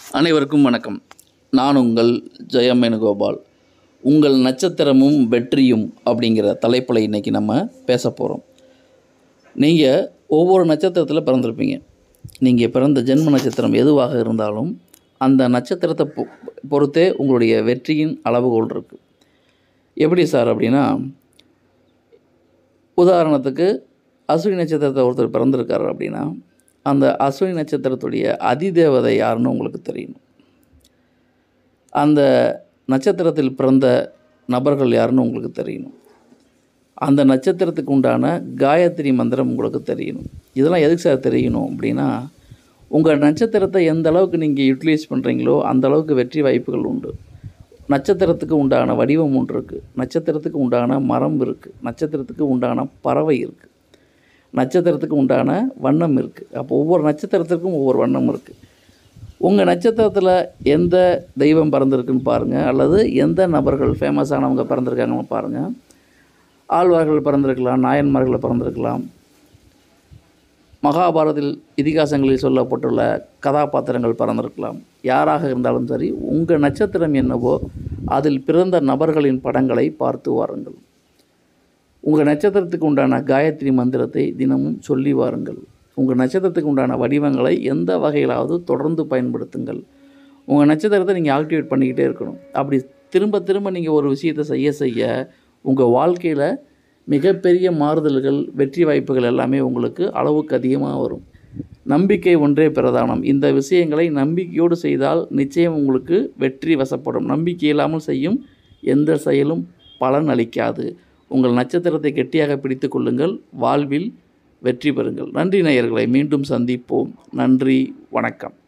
அனைவருக்கும் வணக்கம் நான் உங்கள் ஜெயம் வேணுகோபால் உங்கள் நட்சத்திரமும் வெற்றியும் அப்படிங்கிற தலைப்பில் இன்றைக்கி நம்ம பேச போகிறோம் நீங்கள் ஒவ்வொரு நட்சத்திரத்தில் பிறந்திருப்பீங்க நீங்கள் பிறந்த ஜென்ம நட்சத்திரம் எதுவாக இருந்தாலும் அந்த நட்சத்திரத்தை பொ பொறுத்தே உங்களுடைய வெற்றியின் அளவுகோல் இருக்குது எப்படி சார் அப்படின்னா உதாரணத்துக்கு அஸ்வினி நட்சத்திரத்தை ஒருத்தர் பிறந்திருக்காரு அப்படின்னா அந்த அஸ்வினி நட்சத்திரத்துடைய அதிதேவதை யாருன்னு உங்களுக்கு தெரியணும் அந்த நட்சத்திரத்தில் பிறந்த நபர்கள் யாருன்னு உங்களுக்கு தெரியணும் அந்த நட்சத்திரத்துக்கு உண்டான காயத்ரி மந்திரம் உங்களுக்கு தெரியணும் இதெல்லாம் எதுக்கு சார் தெரியணும் அப்படின்னா உங்கள் நட்சத்திரத்தை எந்த அளவுக்கு நீங்கள் யூட்டிலைஸ் பண்ணுறீங்களோ அந்த அளவுக்கு வெற்றி வாய்ப்புகள் உண்டு நட்சத்திரத்துக்கு உண்டான வடிவம் ஒன்று இருக்குது நட்சத்திரத்துக்கு உண்டான மரம் இருக்குது நட்சத்திரத்துக்கு உண்டான பறவை இருக்குது நட்சத்திரத்துக்கு உண்டான வண்ணம் இருக்குது அப்போ ஒவ்வொரு நட்சத்திரத்திற்கும் ஒவ்வொரு வண்ணம் இருக்குது உங்கள் நட்சத்திரத்தில் எந்த தெய்வம் பிறந்திருக்குன்னு பாருங்கள் அல்லது எந்த நபர்கள் ஃபேமஸானவங்க பிறந்திருக்காங்கன்னு பாருங்கள் ஆழ்வார்கள் பிறந்திருக்கலாம் நாயன்மார்கள் பிறந்திருக்கலாம் மகாபாரதத்தில் இதிகாசங்களில் சொல்லப்பட்டுள்ள கதாபாத்திரங்கள் பிறந்திருக்கலாம் யாராக இருந்தாலும் சரி உங்கள் நட்சத்திரம் என்னவோ அதில் பிறந்த நபர்களின் படங்களை பார்த்து வாருங்கள் உங்கள் நட்சத்திரத்துக்கு உண்டான காயத்ரி மந்திரத்தை தினமும் சொல்லி வாருங்கள் உங்கள் நட்சத்திரத்துக்கு உண்டான வடிவங்களை எந்த வகையிலாவது தொடர்ந்து பயன்படுத்துங்கள் உங்கள் நட்சத்திரத்தை நீங்கள் ஆக்டிவேட் பண்ணிக்கிட்டே இருக்கணும் அப்படி திரும்ப திரும்ப நீங்கள் ஒரு விஷயத்தை செய்ய செய்ய உங்கள் வாழ்க்கையில் மிகப்பெரிய மாறுதல்கள் வெற்றி வாய்ப்புகள் எல்லாமே உங்களுக்கு அளவுக்கு அதிகமாக வரும் நம்பிக்கை ஒன்றே பிரதானம் இந்த விஷயங்களை நம்பிக்கையோடு செய்தால் நிச்சயம் உங்களுக்கு வெற்றி வசப்படும் நம்பிக்கை இல்லாமல் செய்யும் எந்த செயலும் பலன் அளிக்காது உங்கள் நட்சத்திரத்தை கெட்டியாக பிடித்து கொள்ளுங்கள் வாழ்வில் வெற்றி பெறுங்கள் நன்றி நேயர்களை மீண்டும் சந்திப்போம் நன்றி வணக்கம்